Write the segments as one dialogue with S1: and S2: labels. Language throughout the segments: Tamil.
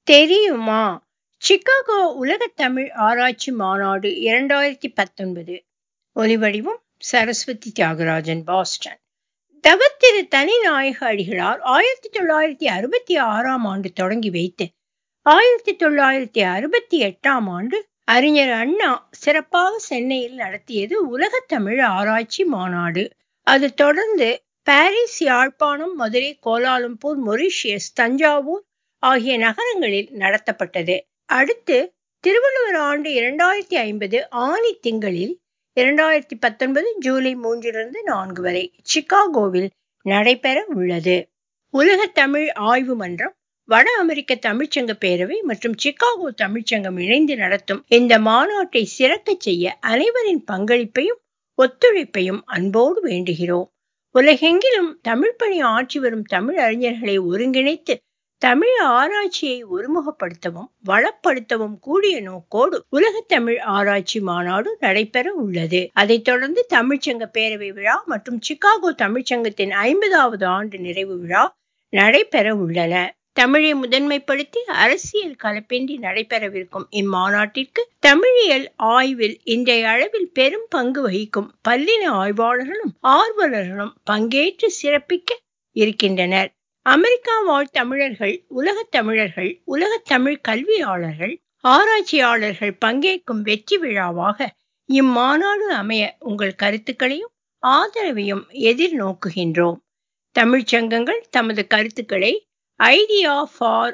S1: தெரியுமா சிகாகோ உலகத் தமிழ் ஆராய்ச்சி மாநாடு இரண்டாயிரத்தி பத்தொன்பது ஒலிவடிவம் சரஸ்வதி தியாகராஜன் பாஸ்டன் தவத்திரு தனிநாயக அடிகளார் ஆயிரத்தி தொள்ளாயிரத்தி அறுபத்தி ஆறாம் ஆண்டு தொடங்கி வைத்து ஆயிரத்தி தொள்ளாயிரத்தி அறுபத்தி எட்டாம் ஆண்டு அறிஞர் அண்ணா சிறப்பாக சென்னையில் நடத்தியது உலகத் தமிழ் ஆராய்ச்சி மாநாடு அது தொடர்ந்து Paris Jaffna Madurai Kuala Lumpur Mauritius Thanjavur ஆகிய நகரங்களில் நடத்தப்பட்டது அடுத்து திருவள்ளுவர் ஆண்டு இரண்டாயிரத்தி ஐம்பது ஆனி திங்களில் இரண்டாயிரத்தி பத்தொன்பது ஜூலை மூன்றிலிருந்து நான்கு வரை சிகாகோவில் நடைபெற உள்ளது உலக தமிழ் ஆய்வு மன்றம் வட அமெரிக்க தமிழ்ச்சங்க பேரவை மற்றும் சிகாகோ தமிழ்ச்சங்கம் இணைந்து நடத்தும் இந்த மாநாட்டை சிறக்கச் செய்ய அனைவரின் பங்களிப்பையும் ஒத்துழைப்பையும் அன்போடு வேண்டுகிறோம் உலகெங்கிலும் தமிழ் பணி ஆற்றி வரும் தமிழ் அறிஞர்களை ஒருங்கிணைத்து தமிழ் ஆராய்ச்சியை ஒருமுகப்படுத்தவும் வளப்படுத்தவும் கூடிய நோக்கோடு உலக தமிழ் ஆராய்ச்சி மாநாடு நடைபெற உள்ளது அதைத் தொடர்ந்து தமிழ்ச்சங்க பேரவை விழா மற்றும் சிகாகோ தமிழ்ச்சங்கத்தின் ஐம்பதாவது ஆண்டு நிறைவு விழா நடைபெற உள்ளன தமிழை முதன்மைப்படுத்தி அரசியல் கலப்பின்றி நடைபெறவிருக்கும் இம்மாநாட்டிற்கு தமிழியல் ஆய்வில் இன்றைய அளவில் பெரும் பங்கு வகிக்கும் பல்லின ஆய்வாளர்களும் ஆர்வலர்களும் பங்கேற்று சிறப்பிக்க இருக்கின்றனர் அமெரிக்கா வாழ் தமிழர்கள் உலகத் தமிழர்கள் உலகத் தமிழ் கல்வியாளர்கள் ஆராய்ச்சியாளர்கள் பங்கேற்கும் வெற்றி விழாவாக இம்மாநாடு அமைய உங்கள் கருத்துக்களையும் ஆதரவையும் எதிர்நோக்குகின்றோம் தமிழ்ச்சங்கங்கள் தமது கருத்துக்களை idea for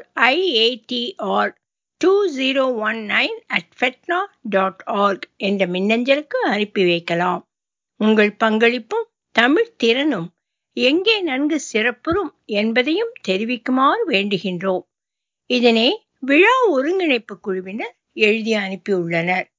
S1: IATR two zero one nine at FeTNA dot org என்ற மின்னஞ்சலுக்கு அனுப்பி வைக்கலாம் உங்கள் பங்களிப்பும் தமிழ் திறனும் எங்கே நன்கு சிறப்புறும் என்பதையும் தெரிவிக்குமாறு வேண்டுகின்றோம் இதனை விழா ஒருங்கிணைப்பு குழுவினர் எழுதி அனுப்பியுள்ளனர்